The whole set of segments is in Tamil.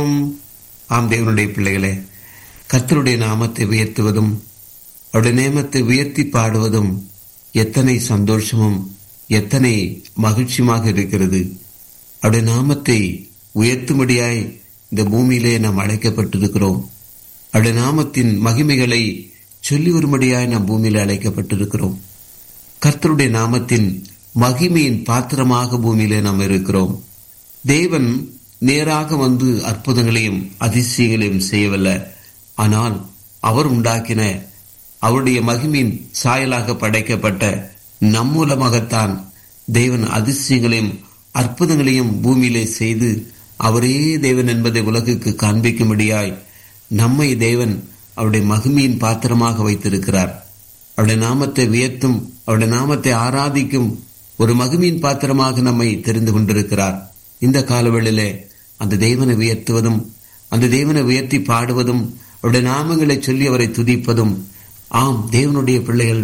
ஸ்தோத்திரம் ஆம் தேவனுடைய பிள்ளைகளே கர்த்தருடைய நாமத்தை உயர்த்துவதும் அவருடைய நேமத்தை உயர்த்தி பாடுவதும் எத்தனை சந்தோஷமும் எத்தனை மகிழ்ச்சியுமாக இருக்கிறது அவருடைய நாமத்தை உயர்த்தும்படியாய் இந்த பூமியிலே நாம் அழைக்கப்பட்டிருக்கிறோம் அவருடைய நாமத்தின் மகிமைகளை சொல்லி வரும்படியாய் நாம் பூமியில அழைக்கப்பட்டிருக்கிறோம் கர்த்தருடைய நாமத்தின் மகிமையின் பாத்திரமாக பூமியிலே நாம் இருக்கிறோம் தேவன் நேராக வந்து அற்புதங்களையும் அதிசயங்களையும் செய்யவல்ல ஆனால் அவர் உண்டாக்கின அவருடைய மகிமையின் சாயலாக படைக்கப்பட்ட நம் மூலமாகத்தான் தேவன் அதிசயங்களையும் அற்புதங்களையும் பூமியிலே செய்து அவரே தேவன் என்பதை உலகுக்கு காண்பிக்கும்படியாய் நம்மை தேவன் அவருடைய மகிமையின் பாத்திரமாக வைத்திருக்கிறார் அவருடைய நாமத்தை உயர்த்தும் அவருடைய நாமத்தை ஆராதிக்கும் ஒரு மகிமையின் பாத்திரமாக நம்மை தெரிந்து கொண்டிருக்கிறார் இந்த காலவெளியிலே அந்த தேவனை உயர்த்துவதும் அந்த தேவனை உயர்த்தி பாடுவதும் அவருடைய நாமங்களை சொல்லி அவரை துதிப்பதும் ஆம் தேவனுடைய பிள்ளைகள்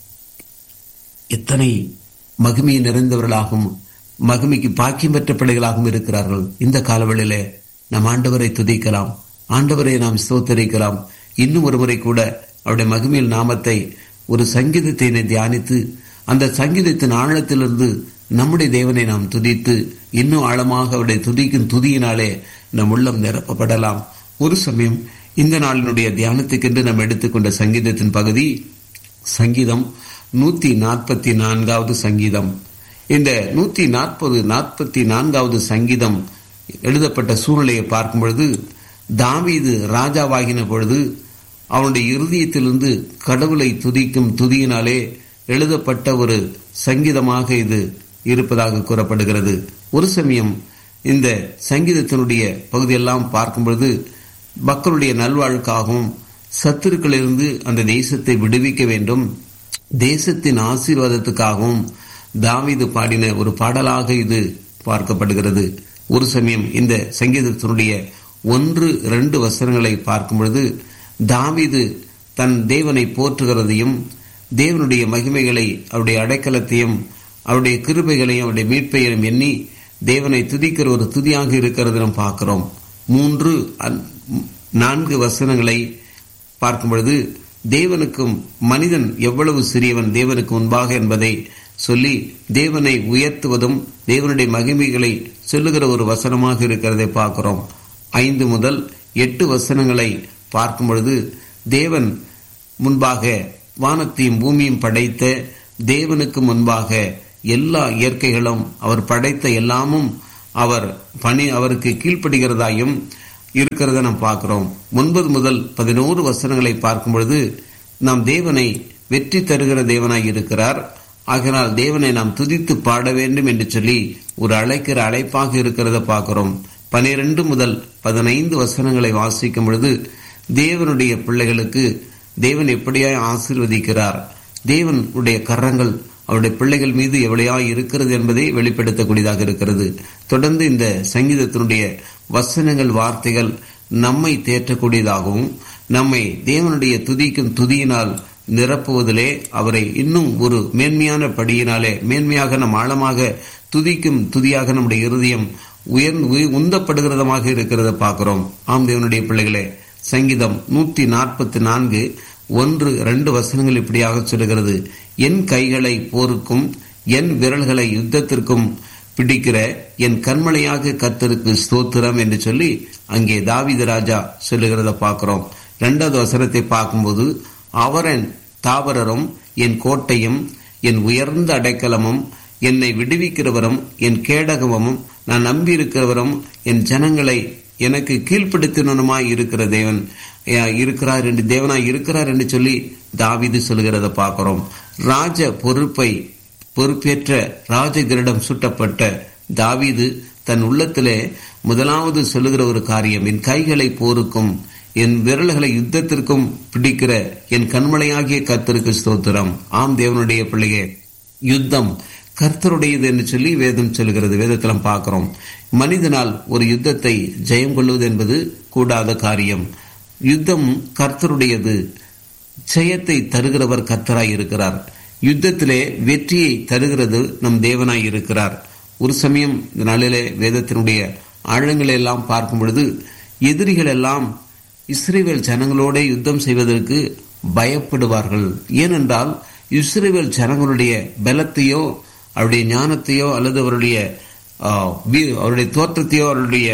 எத்தனை மகிமையை நிறைந்தவர்களாகவும் மகிமைக்கு பாக்கியம் பெற்ற பிள்ளைகளாகவும் இருக்கிறார்கள் இந்த காலவெளியிலே நம் ஆண்டவரை துதிக்கலாம் ஆண்டவரை நாம் ஸ்தோத்தரிக்கலாம் இன்னும் ஒரு முறை கூட அவருடைய மகிமையில் நாமத்தை ஒரு சங்கீதத்தை தியானித்து அந்த சங்கீதத்தின் ஆழத்திலிருந்து நம்முடைய தேவனை நாம் துதித்து இன்னும் ஆழமாக அவருடைய துதிக்கும் துதியினாலே நம் உள்ளம் நிரப்பப்படலாம் ஒரு சமயம் இந்த நாளினுடைய தியானத்துக்கென்று நாம் எடுத்துக்கொண்ட சங்கீதத்தின் பகுதி சங்கீதம் நூத்தி நாற்பத்தி நான்காவது சங்கீதம் இந்த நூத்தி நாற்பது நாற்பத்தி நான்காவது சங்கீதம் எழுதப்பட்ட சூழ்நிலையை பார்க்கும் பொழுது தாவீது ராஜாவாகின பொழுது அவனுடைய இருதயத்திலிருந்து கடவுளை துதிக்கும் துதியினாலே எழுதப்பட்ட ஒரு சங்கீதமாக இது இருப்பதாக கூறப்படுகிறது ஒரு சமயம் இந்த சங்கீதத்தினுடைய பகுதியெல்லாம் பார்க்கும் பொழுது மக்களுடைய நல்வாழ்வுக்காகவும் சத்துருக்களிலிருந்து அந்த தேசத்தை விடுவிக்க வேண்டும் தேசத்தின் ஆசீர்வாதத்துக்காகவும் தாவீது பாடின ஒரு பாடலாக இது பார்க்கப்படுகிறது ஒரு சமயம் இந்த சங்கீதத்தினுடைய ஒன்று ரெண்டு வசனங்களை பார்க்கும் பொழுது தாவீது தன் தேவனை போற்றுகிறதையும் தேவனுடைய மகிமைகளை அவருடைய அடைக்கலத்தையும் அவருடைய கிருபைகளையும் அவருடைய மீட்பையும் எண்ணி தேவனை துதிக்கிற ஒரு துதியாக இருக்கிறது நாம் பார்க்கிறோம் மூன்று நான்கு வசனங்களை பார்க்கும் பொழுது தேவனுக்கும் மனிதன் எவ்வளவு சிறியவன் தேவனுக்கு முன்பாக என்பதை சொல்லி தேவனை உயர்த்துவதும் தேவனுடைய மகிமைகளை சொல்லுகிற ஒரு வசனமாக இருக்கிறதை பார்க்கிறோம் ஐந்து முதல் எட்டு வசனங்களை பார்க்கும் பொழுது தேவன் முன்பாக வானத்தையும் பூமியும் படைத்த தேவனுக்கு முன்பாக எல்லா இயற்கைகளும் அவர் படைத்த எல்லாமும் அவர் பணி அவருக்கு கீழ்ப்படுகிறதாயும் இருக்கிறத நாம் பார்க்கிறோம் ஒன்பது முதல் பதினோரு வசனங்களை பார்க்கும் பொழுது நாம் தேவனை வெற்றி தருகிற தேவனாய் இருக்கிறார் ஆகினால் தேவனை நாம் துதித்து பாட வேண்டும் என்று சொல்லி ஒரு அழைக்கிற அழைப்பாக இருக்கிறத பார்க்கிறோம் பனிரெண்டு முதல் பதினைந்து வசனங்களை வாசிக்கும் பொழுது தேவனுடைய பிள்ளைகளுக்கு தேவன் எப்படியாய் ஆசீர்வதிக்கிறார் தேவனுடைய கரங்கள் அவருடைய பிள்ளைகள் மீது எவ்வளையாய் இருக்கிறது என்பதை வெளிப்படுத்தக்கூடியதாக இருக்கிறது தொடர்ந்து இந்த சங்கீதத்தினுடைய வசனங்கள் வார்த்தைகள் நம்மை தேற்றக்கூடியதாகவும் நம்மை தேவனுடைய துதிக்கும் துதியினால் நிரப்புவதிலே அவரை இன்னும் ஒரு மேன்மையான படியினாலே மேன்மையாக நம் ஆழமாக துதிக்கும் துதியாக நம்முடைய இருதயம் உயர்ந்து உந்தப்படுகிறதமாக இருக்கிறத பார்க்கிறோம் ஆம் தேவனுடைய பிள்ளைகளே சங்கீதம் நூத்தி நாற்பத்தி நான்கு ஒன்று ரெண்டு வசனங்கள் இப்படியாக சொல்லுகிறது என் கைகளை போருக்கும் என் விரல்களை யுத்தத்திற்கும் பிடிக்கிற என் கண்மலையாக கத்தருக்கு ஸ்தோத்திரம் என்று சொல்லி அங்கே தாவித ராஜா சொல்லுகிறத பார்க்கிறோம் இரண்டாவது வசனத்தை பார்க்கும்போது அவரன் தாவரரும் என் கோட்டையும் என் உயர்ந்த அடைக்கலமும் என்னை விடுவிக்கிறவரும் என் கேடகமும் நான் நம்பியிருக்கிறவரும் என் ஜனங்களை எனக்கு கீழ்ப்படுத்தினனுமாய் இருக்கிற தேவன் இருக்கிறார் என்று தேவனாய் இருக்கிறார் என்று சொல்லி தாவிது சொல்கிறத பார்க்கிறோம் ராஜ பொறுப்பை பொறுப்பேற்ற ராஜகிரிடம் சுட்டப்பட்ட தாவீது தன் உள்ளத்திலே முதலாவது சொல்லுகிற ஒரு காரியம் என் கைகளை போருக்கும் என் விரல்களை யுத்தத்திற்கும் பிடிக்கிற என் கண்மலையாகிய கர்த்தருக்கு ஸ்தோத்திரம் ஆம் தேவனுடைய பிள்ளையே யுத்தம் கர்த்தருடையது என்று சொல்லி வேதம் சொல்கிறது வேதத்திலும் பார்க்கிறோம் மனிதனால் ஒரு யுத்தத்தை ஜெயம் கொள்வது என்பது கூடாத காரியம் யுத்தம் கர்த்தருடையது ஜெயத்தை தருகிறவர் கர்த்தராய் இருக்கிறார் யுத்தத்திலே வெற்றியை தருகிறது நம் தேவனாய் இருக்கிறார் ஒரு சமயம் இந்த நாளிலே வேதத்தினுடைய ஆழங்களை எல்லாம் பார்க்கும் பொழுது எதிரிகள் எல்லாம் இஸ்ரேவேல் ஜனங்களோட யுத்தம் செய்வதற்கு பயப்படுவார்கள் ஏனென்றால் இஸ்ரேவேல் ஜனங்களுடைய பலத்தையோ அவருடைய ஞானத்தையோ அல்லது அவருடைய அவருடைய தோற்றத்தையோ அவருடைய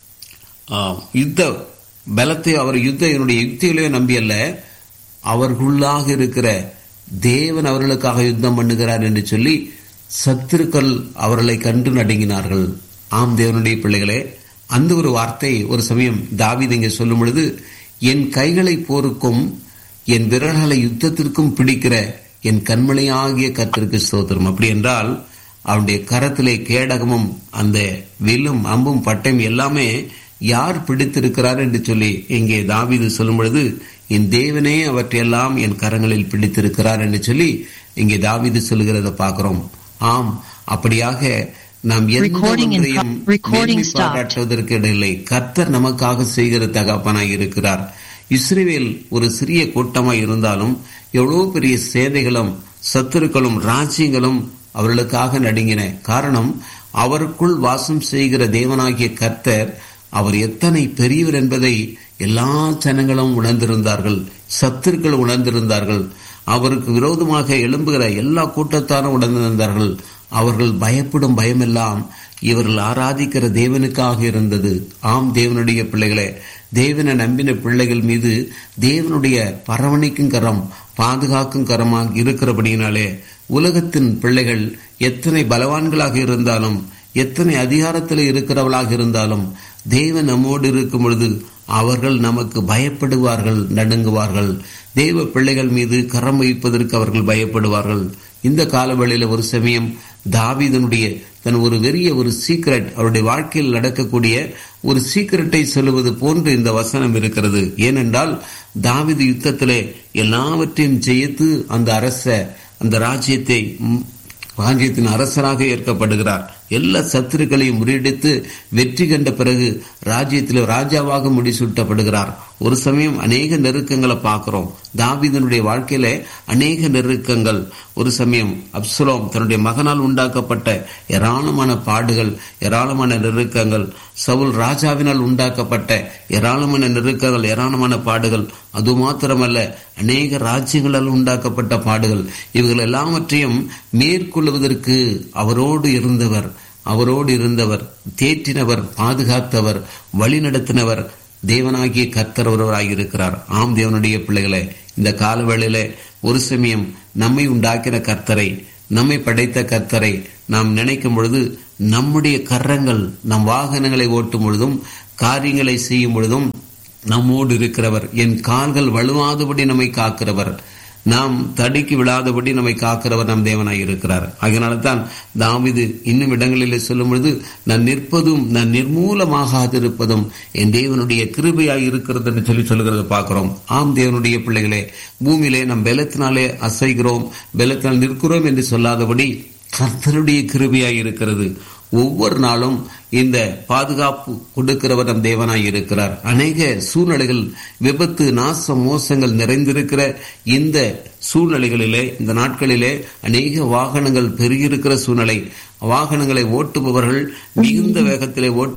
யுத்த பலத்தையோ அவர் யுத்த என்னுடைய யுக்திகளையோ நம்பி அல்ல அவர்களுள்ளாக இருக்கிற தேவன் அவர்களுக்காக யுத்தம் பண்ணுகிறார் என்று சொல்லி சத்துருக்கள் அவர்களை கண்டு நடுங்கினார்கள் ஆம் தேவனுடைய பிள்ளைகளே அந்த ஒரு வார்த்தை ஒரு சமயம் தாவித இங்கே சொல்லும் பொழுது என் கைகளை போருக்கும் என் விரல்களை யுத்தத்திற்கும் பிடிக்கிற என் கண்மலையாகிய கத்திற்கு சோதரம் அப்படி என்றால் அவனுடைய கரத்திலே கேடகமும் அந்த வில்லும் அம்பும் பட்டையும் எல்லாமே யார் பிடித்திருக்கிறார் என்று சொல்லி இங்கே தாவிது சொல்லும் பொழுது என் தேவனே அவற்றையெல்லாம் என் கரங்களில் பிடித்திருக்கிறார் என்று சொல்லி இங்கே தாவிது சொல்லுகிறத பார்க்கிறோம் ஆம் அப்படியாக நாம் எந்த ஒன்றையும் பாராட்டுவதற்கு இடையில்லை கர்த்தர் நமக்காக செய்கிற தகப்பனாய் இருக்கிறார் இஸ்ரேவேல் ஒரு சிறிய கூட்டமாய் இருந்தாலும் எவ்வளவு பெரிய சேதைகளும் சத்துருக்களும் ராஜ்யங்களும் அவர்களுக்காக நடுங்கின காரணம் அவருக்குள் வாசம் செய்கிற தேவனாகிய கர்த்தர் அவர் எத்தனை பெரியவர் என்பதை எல்லா ஜனங்களும் உணர்ந்திருந்தார்கள் சத்துருக்கள் உணர்ந்திருந்தார்கள் அவருக்கு விரோதமாக எழும்புகிற எல்லா கூட்டத்தாரும் உணர்ந்திருந்தார்கள் அவர்கள் பயப்படும் பயமெல்லாம் இவர்கள் ஆராதிக்கிற தேவனுக்காக இருந்தது ஆம் தேவனுடைய பிள்ளைகளே தேவனை நம்பின பிள்ளைகள் மீது தேவனுடைய பரவணிக்கும் கரம் பாதுகாக்கும் கரமாக இருக்கிறபடியினாலே உலகத்தின் பிள்ளைகள் எத்தனை பலவான்களாக இருந்தாலும் எத்தனை அதிகாரத்தில் இருக்கிறவளாக இருந்தாலும் தேவன் நம்மோடு இருக்கும் பொழுது அவர்கள் நமக்கு பயப்படுவார்கள் நடுங்குவார்கள் தேவ பிள்ளைகள் மீது கரம் வைப்பதற்கு அவர்கள் பயப்படுவார்கள் இந்த காலவெளியில ஒரு சமயம் தாவிதனுடைய தன் ஒரு வெறிய ஒரு சீக்ரெட் அவருடைய வாழ்க்கையில் நடக்கக்கூடிய ஒரு சீக்கிரட்டை சொல்லுவது போன்று இந்த வசனம் இருக்கிறது ஏனென்றால் தாவிது யுத்தத்திலே எல்லாவற்றையும் ஜெயித்து அந்த அரச அந்த ராஜ்யத்தை ராஜ்யத்தின் அரசராக ஏற்கப்படுகிறார் எல்லா சத்துருக்களையும் முறியடித்து வெற்றி கண்ட பிறகு ராஜ்யத்தில் ராஜாவாக முடிசூட்டப்படுகிறார் ஒரு சமயம் அநேக நெருக்கங்களை பார்க்கிறோம் தாவிதனுடைய வாழ்க்கையில அநேக நெருக்கங்கள் ஒரு சமயம் அப்சுலோம் தன்னுடைய மகனால் உண்டாக்கப்பட்ட ஏராளமான பாடுகள் ஏராளமான நெருக்கங்கள் சவுல் ராஜாவினால் உண்டாக்கப்பட்ட ஏராளமான நெருக்கங்கள் ஏராளமான பாடுகள் அது மாத்திரமல்ல அநேக ராஜ்யங்களால் உண்டாக்கப்பட்ட பாடுகள் இவர்கள் எல்லாவற்றையும் மேற்கொள்வதற்கு அவரோடு இருந்தவர் அவரோடு இருந்தவர் தேற்றினவர் பாதுகாத்தவர் வழிநடத்தினவர் தேவனாகிய கர்த்தர் ஒருவராயிருக்கிறார் ஆம் தேவனுடைய பிள்ளைகளே இந்த காலவேளையில ஒரு சமயம் நம்மை உண்டாக்கின கர்த்தரை நம்மை படைத்த கர்த்தரை நாம் நினைக்கும் பொழுது நம்முடைய கரங்கள் நம் வாகனங்களை ஓட்டும் பொழுதும் காரியங்களை செய்யும் பொழுதும் நம்மோடு இருக்கிறவர் என் கால்கள் வலுவாதபடி நம்மை காக்கிறவர் நாம் தடுக்கி விழாதபடி நம்மை காக்கிறவர் நம் தேவனாய் இருக்கிறார் அதனால தான் தாவிது இன்னும் இடங்களிலே சொல்லும் பொழுது நான் நிற்பதும் நான் நிர்மூலமாகாதிருப்பதும் என் தேவனுடைய கிருபையாய் இருக்கிறது என்று சொல்லி சொல்லுகிறத பார்க்கிறோம் ஆம் தேவனுடைய பிள்ளைகளே பூமியிலே நம் பலத்தினாலே அசைகிறோம் பலத்தினால் நிற்கிறோம் என்று சொல்லாதபடி கர்த்தருடைய கிருபையாய் இருக்கிறது ஒவ்வொரு நாளும் இந்த பாதுகாப்பு கொடுக்கிறவர் நம் தேவனாய் இருக்கிறார் அநேக சூழ்நிலைகள் விபத்து நாச மோசங்கள் நிறைந்திருக்கிற இந்த சூழ்நிலைகளிலே இந்த நாட்களிலே அநேக வாகனங்கள் பெருகியிருக்கிற சூழ்நிலை வாகனங்களை ஓட்டுபவர்கள் மிகுந்த வேகத்திலே ஓட்டு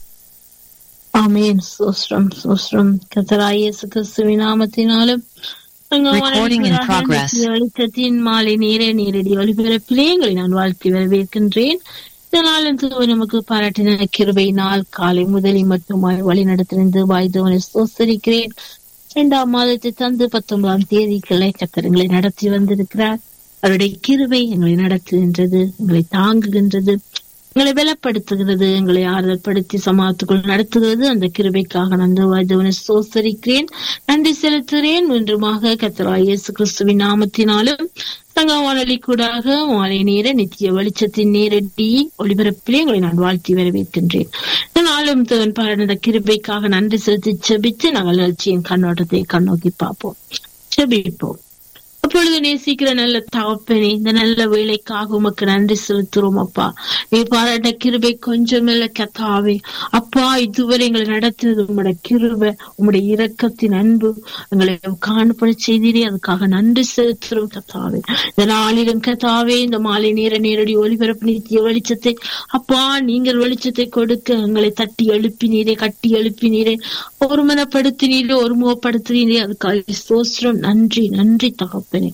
ஆமேன் சோஸ்ரம் சோஸ்ரம் கத்தராய் இயேசு கிறிஸ்துவின் நாமத்தினாலும் Recording in progress. வெளிச்சத்தின் மாலை நேர நேரடி ஒளிபரப்பிலே எங்களை நான் வாழ்த்தி வரவேற்கின்றேன் இதனால் நமக்கு பாராட்டின கிருபை நாள் காலை முதலில் மட்டுமாய் வழி நடத்திருந்து வாய்தவனை சோசரிக்கிறேன் இரண்டாம் மாதத்தை தந்து பத்தொன்பதாம் தேதிகளை சக்கரங்களை நடத்தி வந்திருக்கிறார் அவருடைய கிருபை எங்களை நடத்துகின்றது எங்களை தாங்குகின்றது எங்களை பலப்படுத்துகிறது எங்களை ஆறுதல் படுத்தி சமாளத்துக்குள் நடத்துகிறது அந்த கிருபைக்காக நந்த வாய்தவனை சோசரிக்கிறேன் நன்றி செலுத்துகிறேன் மீண்டுமாக கத்தராய் இயேசு கிறிஸ்துவின் நாமத்தினாலும் சங்க வானொலி கூடாக மாலை நேர நித்திய வெளிச்சத்தின் நேரடி ஒளிபரப்பிலே உங்களை நான் வாழ்த்தி வரவேற்கின்றேன் நாளும் தேவன் பாராட்ட கிருபைக்காக நன்றி செலுத்தி செபித்து நாங்கள் நிகழ்ச்சியின் கண்ணோட்டத்தை கண்ணோக்கி பார்ப்போம் செபிப்போம் இப்பொழுது நேசிக்கிற நல்ல தகப்பனே இந்த நல்ல வேலைக்காக உமக்கு நன்றி செலுத்துறோம் அப்பா நீ பாராட்ட கிருபை கொஞ்சம் இல்ல கத்தாவே அப்பா இதுவரை எங்களை நடத்தினது உங்களுடைய கிருபை உங்களுடைய இரக்கத்தின் அன்பு எங்களை காணப்பட செய்தீரே அதுக்காக நன்றி செலுத்துறோம் கத்தாவே இந்த நாளிலும் கத்தாவே இந்த மாலை நேர நேரடி ஒளிபரப்பு நித்திய வெளிச்சத்தை அப்பா நீங்கள் வெளிச்சத்தை கொடுக்க எங்களை தட்டி எழுப்பினீரே கட்டி எழுப்பினீரே ஒருமனப்படுத்தினீரே ஒருமுகப்படுத்தினீரே அதுக்காக சோஸ்திரம் நன்றி நன்றி தகப்பனே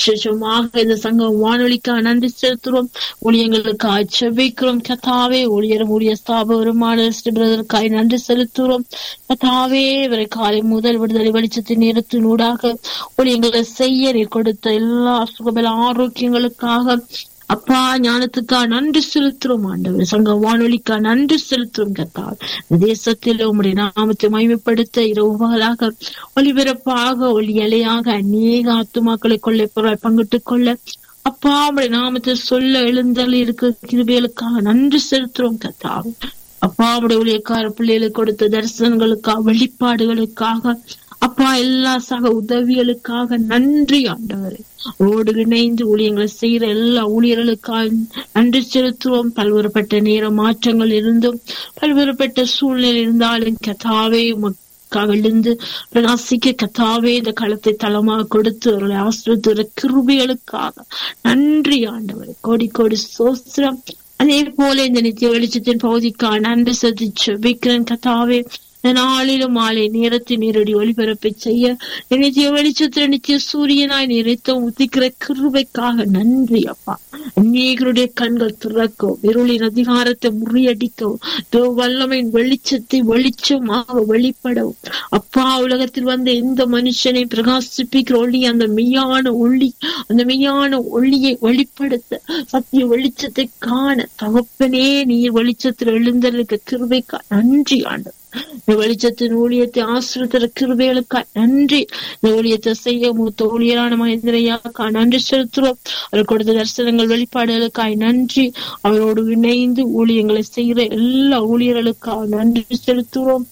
சுஷமாக இந்த சங்கம் வானொலிக்காக நன்றி செலுத்துறோம் ஊழியங்களுக்காக செபிக்கிறோம் கதாவே ஊழியரும் ஊழிய ஸ்தாபகருமான பிரதற்காய் நன்றி செலுத்துறோம் கதாவே இவரை காலை முதல் விடுதலை வெளிச்சத்தின் நேரத்தினூடாக ஊழியங்களை செய்ய நீர் கொடுத்த எல்லா சுகபல ஆரோக்கியங்களுக்காக அப்பா ஞானத்துக்கா நன்றி செலுத்துறோம் ஆண்டவர் சங்க வானொலிக்கா நன்றி செலுத்துறோம் கத்தா தேசத்தில் உம்முடைய நாமத்தை மகிமைப்படுத்த இரவு பகலாக ஒளிபரப்பாக ஒளி அலையாக அநேக ஆத்துமாக்களை கொள்ளை பொருள் பங்கிட்டுக் கொள்ள அப்பா உடைய நாமத்தை சொல்ல எழுந்தல் இருக்கிற கிருபைகளுக்காக நன்றி செலுத்துறோம் கத்தா அப்பா உடைய ஊழியக்கார பிள்ளைகளுக்கு கொடுத்த தரிசனங்களுக்காக வெளிப்பாடுகளுக்காக அப்பா எல்லா சக உதவிகளுக்காக நன்றி ஆண்டவரே ஓடு இணைந்து ஊழியங்களை செய்யற எல்லா ஊழியர்களுக்காக நன்றி செலுத்துவோம் பல்வேறுபட்ட நேர மாற்றங்கள் இருந்தும் பல்வேறுபட்ட சூழ்நிலை இருந்தாலும் கதாவே விழுந்து பிரகாசிக்க கத்தாவே இந்த களத்தை தளமாக கொடுத்து அவர்களை ஆசிரியத்துற கிருபிகளுக்காக நன்றி ஆண்டவர் கோடி கோடி சோஸ்திரம் அதே போல இந்த நித்திய வெளிச்சத்தின் பகுதிக்காக நன்றி செலுத்தி செபிக்கிறேன் கத்தாவே நாளிலும் மாலை நேரத்தை நேரடி ஒளிபரப்பை செய்ய நித்திய வெளிச்சத்தில் நித்திய சூரியனாய் நிறைத்த உதிக்கிற கிருபைக்காக நன்றி அப்பா அநேகருடைய கண்கள் திறக்கும் இருளின் அதிகாரத்தை முறியடிக்கவும் வல்லமையின் வெளிச்சத்தை வெளிச்சமாக வெளிப்படவும் அப்பா உலகத்தில் வந்த எந்த மனுஷனை பிரகாசிப்பிக்கிற ஒளி அந்த மெய்யான ஒளி அந்த மெய்யான ஒளியை வெளிப்படுத்த சத்திய வெளிச்சத்தை காண தகப்பனே நீர் வெளிச்சத்தில் எழுந்தலுக்கு கிருபைக்கா நன்றி ஆண்டு இந்த வெளிச்சத்தின் ஊழியத்தை ஆசிரியர் கிருபைகளுக்கா நன்றி இந்த ஊழியத்தை செய்ய மூத்த ஊழியரான மகேந்திரையாக்கா நன்றி செலுத்துறோம் அவர் கொடுத்த தரிசனங்கள் வெளிப்பாடுகளுக்காய் நன்றி அவரோடு இணைந்து ஊழியங்களை செய்கிற எல்லா ஊழியர்களுக்காக நன்றி செலுத்துறோம்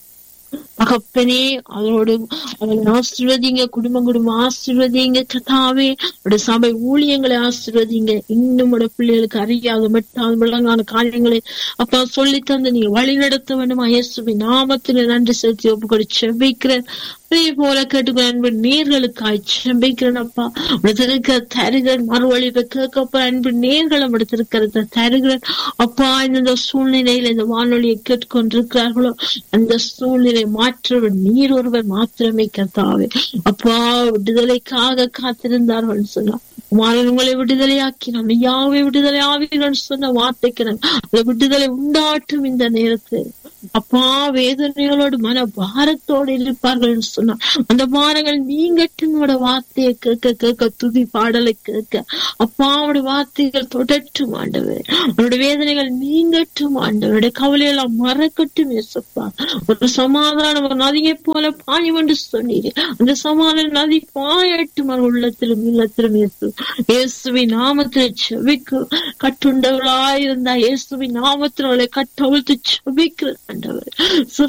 தகப்பனே அதோடு அவளை ஆசிர்வதிங்க குடும்பம் குடும்பம் ஆசிர்வதிங்க கதாவே அவருடைய சபை ஊழியங்களை ஆசிர்வதிங்க இன்னும் பிள்ளைகளுக்கு அறியாத மட்டாத விளங்கான காரியங்களை அப்பா சொல்லி தந்து நீங்க வழி நடத்த வேண்டுமா இயேசுவி நாமத்துல நன்றி செலுத்தி ஒப்புக்கொடு செபிக்கிறேன் அதே போல கேட்டுக்கிற அன்பு நேர்களுக்காய் செபிக்கிறேன் அப்பா இருக்கிற தருகிறேன் மறுவழிவை கேட்கப்ப அன்பு நேர்களை எடுத்திருக்கிறத தருகிறேன் அப்பா இந்த சூழ்நிலையில இந்த வானொலியை கேட்டுக்கொண்டிருக்கிறார்களோ அந்த சூழ்நிலை மாற்றவர் நீர் ஒருவர் மாத்திரமே கத்தாவே அப்பா விடுதலைக்காக காத்திருந்தார்கள் சொன்னா உங்களை விடுதலையாக்கி நம்ம யாவை விடுதலை ஆவீர்கள் சொன்ன வார்த்தைக்கு அந்த விடுதலை உண்டாட்டும் இந்த நேரத்தில் அப்பா வேதனைகளோடு மன பாரத்தோடு இருப்பார்கள் சொன்னா அந்த பாரங்கள் நீங்கட்டுனோட வார்த்தையை கேட்க கேட்க துதி பாடலை கேட்க அப்பாவோட வார்த்தைகள் தொடட்டும் ஆண்டவர் அவருடைய வேதனைகள் நீங்கட்டும் ஆண்டவருடைய கவலையெல்லாம் மறக்கட்டும் ஏசப்பா ஒரு சமாதானம் ஒரு நதியை போல பாயும் என்று சொன்னீர் அந்த சமாதான நதி பாயட்டும் அவர் உள்ளத்திலும் இல்லத்திலும் இயேசு இயேசுவின் நாமத்தில் செவிக்கு கட்டுண்டவர்களாயிருந்தா இயேசுவின் நாமத்தில் அவளை கட்டவிழ்த்து செபிக்கிற ஆண்டவர்